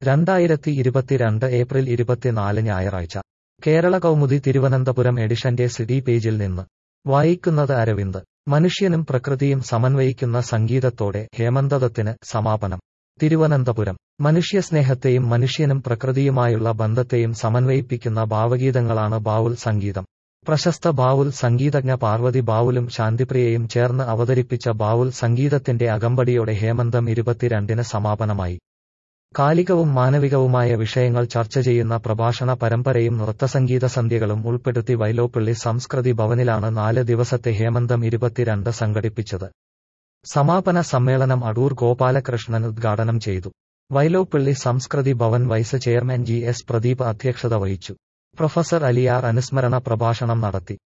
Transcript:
രണ്ടായിരത്തി ഇരുപത്തിരണ്ട് ഏപ്രിൽ ഇരുപത്തിനാല് ഞായറാഴ്ച കേരള കൗമുദി തിരുവനന്തപുരം എഡിഷന്റെ സിഡി പേജിൽ നിന്ന് വായിക്കുന്നത് അരവിന്ദ് മനുഷ്യനും പ്രകൃതിയും സമന്വയിക്കുന്ന സംഗീതത്തോടെ ഹേമന്തദത്തിന് സമാപനം തിരുവനന്തപുരം മനുഷ്യസ്നേഹത്തെയും മനുഷ്യനും പ്രകൃതിയുമായുള്ള ബന്ധത്തെയും സമന്വയിപ്പിക്കുന്ന ഭാവഗീതങ്ങളാണ് ബാവുൽ സംഗീതം പ്രശസ്ത ബാവുൽ സംഗീതജ്ഞ പാർവതി ബാവുലും ശാന്തിപ്രിയയും ചേർന്ന് അവതരിപ്പിച്ച ബാവുൽ സംഗീതത്തിന്റെ അകമ്പടിയോടെ ഹേമന്തം ഇരുപത്തിരണ്ടിന് സമാപനമായി കാലികവും മാനവികവുമായ വിഷയങ്ങൾ ചർച്ച ചെയ്യുന്ന പ്രഭാഷണ പരമ്പരയും നൃത്തസംഗീത സന്ധ്യകളും ഉൾപ്പെടുത്തി വൈലോപ്പിള്ളി സംസ്കൃതി ഭവനിലാണ് നാല് ദിവസത്തെ ഹേമന്തം ഇരുപത്തിരണ്ട് സംഘടിപ്പിച്ചത് സമാപന സമ്മേളനം അടൂർ ഗോപാലകൃഷ്ണൻ ഉദ്ഘാടനം ചെയ്തു Vyloppilli Samskriti Bhavan vice chairman G S Pradeep അധ്യക്ഷത വഹിച്ചു പ്രൊഫസർ അലിയാർ അനുസ്മരണ പ്രഭാഷണം നടത്തി